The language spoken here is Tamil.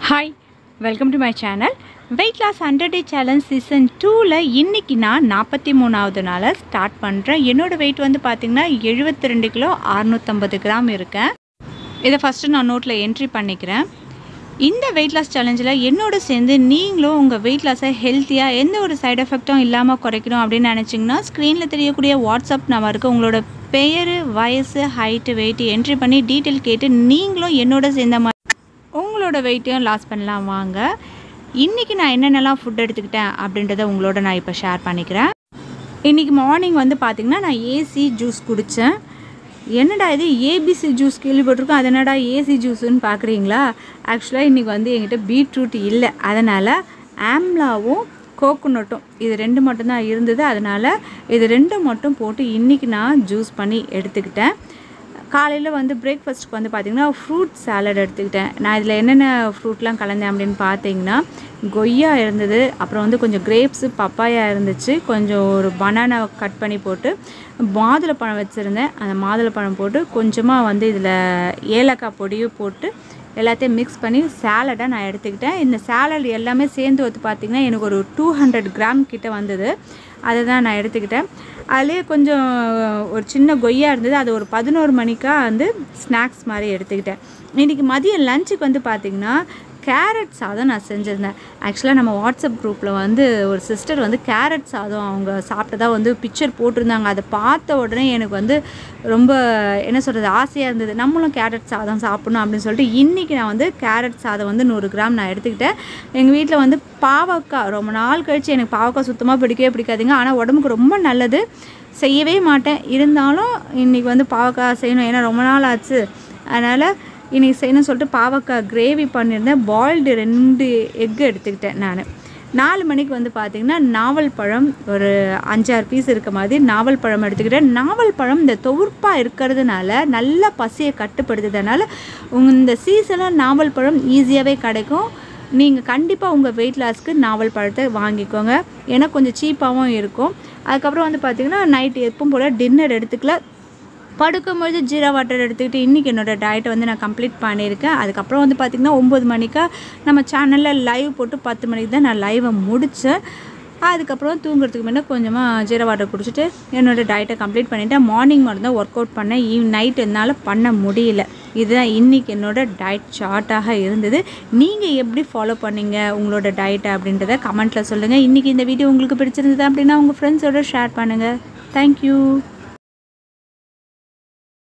hi welcome to my channel weight loss hundred day challenge season டூவில் இன்றைக்கி நான் நாற்பத்தி மூணாவது நாளில் ஸ்டார்ட் பண்ணுறேன் என்னோடய வெயிட் வந்து பார்த்திங்கன்னா எழுபத்தி ரெண்டு கிலோ அறுநூற்றம்பது கிராம் இருக்கேன் இதை ஃபஸ்ட்டு நான் நோட்டில் என்ட்ரி பண்ணிக்கிறேன் இந்த வெயிட் லாஸ் சேலஞ்சில் என்னோட சேர்ந்து நீங்களும் உங்கள் வெயிட் லாஸை ஹெல்த்தியாக எந்த ஒரு சைடு எஃபெக்ட்டும் இல்லாமல் குறைக்கணும் அப்படின்னு நினச்சிங்கன்னா ஸ்க்ரீனில் தெரியக்கூடிய வாட்ஸ்அப் நம்பருக்கு உங்களோட பெயர் வயசு ஹைட்டு வெயிட் என்ட்ரி பண்ணி டீட்டெயில் கேட்டு நீங்களும் என்னோட சேர்ந்த மாதிரி உங்களோட வெயிட்டையும் லாஸ் பண்ணலாம் வாங்க இன்றைக்கி நான் என்னென்னலாம் ஃபுட் எடுத்துக்கிட்டேன் அப்படின்றத உங்களோட நான் இப்போ ஷேர் பண்ணிக்கிறேன் இன்றைக்கி மார்னிங் வந்து பார்த்திங்கன்னா நான் ஏசி ஜூஸ் குடித்தேன் என்னடா இது ஏபிசி ஜூஸ் கேள்விப்பட்டிருக்கோம் அது என்னடா ஏசி ஜூஸுன்னு பார்க்குறீங்களா ஆக்சுவலாக இன்றைக்கி வந்து என்கிட்ட பீட்ரூட் இல்லை அதனால் ஆம்லாவும் கோகோனட்டும் இது ரெண்டு மட்டும்தான் இருந்தது அதனால் இது ரெண்டும் மட்டும் போட்டு இன்றைக்கி நான் ஜூஸ் பண்ணி எடுத்துக்கிட்டேன் காலையில் வந்து பிரேக்ஃபாஸ்ட்டுக்கு வந்து பார்த்திங்கன்னா ஃப்ரூட் சாலட் எடுத்துக்கிட்டேன் நான் இதில் என்னென்ன ஃப்ரூட்லாம் கலந்தேன் அப்படின்னு பார்த்தீங்கன்னா கொய்யா இருந்தது அப்புறம் வந்து கொஞ்சம் கிரேப்ஸு பப்பாயா இருந்துச்சு கொஞ்சம் ஒரு பனானா கட் பண்ணி போட்டு மாதுளப்பழம் வச்சுருந்தேன் அந்த மாதுளப்பழம் போட்டு கொஞ்சமாக வந்து இதில் ஏலக்காய் பொடியும் போட்டு எல்லாத்தையும் மிக்ஸ் பண்ணி சேலடாக நான் எடுத்துக்கிட்டேன் இந்த சேலட் எல்லாமே சேர்ந்து வந்து பார்த்திங்கன்னா எனக்கு ஒரு டூ ஹண்ட்ரட் கிராம் கிட்ட வந்தது அதை தான் நான் எடுத்துக்கிட்டேன் அதுலேயே கொஞ்சம் ஒரு சின்ன கொய்யா இருந்தது அது ஒரு பதினோரு மணிக்காக வந்து ஸ்நாக்ஸ் மாதிரி எடுத்துக்கிட்டேன் இன்றைக்கி மதியம் லஞ்சுக்கு வந்து பார்த்திங்கன்னா கேரட் சாதம் நான் செஞ்சுருந்தேன் ஆக்சுவலாக நம்ம வாட்ஸ்அப் குரூப்பில் வந்து ஒரு சிஸ்டர் வந்து கேரட் சாதம் அவங்க சாப்பிட்டதா வந்து பிக்சர் போட்டிருந்தாங்க அதை பார்த்த உடனே எனக்கு வந்து ரொம்ப என்ன சொல்கிறது ஆசையாக இருந்தது நம்மளும் கேரட் சாதம் சாப்பிடணும் அப்படின்னு சொல்லிட்டு இன்றைக்கி நான் வந்து கேரட் சாதம் வந்து நூறு கிராம் நான் எடுத்துக்கிட்டேன் எங்கள் வீட்டில் வந்து பாவக்காய் ரொம்ப நாள் கழித்து எனக்கு பாவக்காய் சுத்தமாக பிடிக்கவே பிடிக்காதுங்க ஆனால் உடம்புக்கு ரொம்ப நல்லது செய்யவே மாட்டேன் இருந்தாலும் இன்றைக்கி வந்து பாவக்காய் செய்யணும் ஏன்னா ரொம்ப நாள் ஆச்சு அதனால் இன்றைக்கி செய்யணும்னு சொல்லிட்டு பாவக்காய் கிரேவி பண்ணியிருந்தேன் பாயில்டு ரெண்டு எக்கு எடுத்துக்கிட்டேன் நான் நாலு மணிக்கு வந்து பார்த்திங்கன்னா நாவல் பழம் ஒரு அஞ்சாறு பீஸ் இருக்க மாதிரி நாவல் பழம் எடுத்துக்கிட்டேன் நாவல் பழம் இந்த தொகுப்பாக இருக்கிறதுனால நல்ல பசியை கட்டுப்படுத்துறதுனால இந்த சீசனில் நாவல் பழம் ஈஸியாகவே கிடைக்கும் நீங்கள் கண்டிப்பாக உங்கள் வெயிட் லாஸ்க்கு நாவல் பழத்தை வாங்கிக்கோங்க ஏன்னா கொஞ்சம் சீப்பாகவும் இருக்கும் அதுக்கப்புறம் வந்து பார்த்திங்கன்னா நைட்டு எப்பவும் போல் டின்னர் எடுத்துக்கல படுக்கும்பொழுது ஜீரா வாட்டர் எடுத்துக்கிட்டு இன்றைக்கி என்னோடய டயட்டை வந்து நான் கம்ப்ளீட் பண்ணியிருக்கேன் அதுக்கப்புறம் வந்து பார்த்திங்கன்னா ஒம்பது மணிக்கா நம்ம சேனலில் லைவ் போட்டு பத்து மணிக்கு தான் நான் லைவை முடித்தேன் அதுக்கப்புறம் தூங்குறதுக்கு முன்னே கொஞ்சமாக ஜீரா வாட்டர் குடிச்சிட்டு என்னோடய டயட்டை கம்ப்ளீட் பண்ணிவிட்டேன் மார்னிங் மட்டும் தான் ஒர்க் அவுட் பண்ணேன் ஈவ் நைட் என்னால் பண்ண முடியல இதுதான் இன்றைக்கி என்னோடய டயட் சார்ட்டாக இருந்தது நீங்கள் எப்படி ஃபாலோ பண்ணீங்க உங்களோட டயட்டை அப்படின்றத கமெண்ட்டில் சொல்லுங்கள் இன்றைக்கி இந்த வீடியோ உங்களுக்கு பிடிச்சிருந்தது அப்படின்னா உங்கள் ஃப்ரெண்ட்ஸோட ஷேர் பண்ணுங்கள் தேங்க்யூ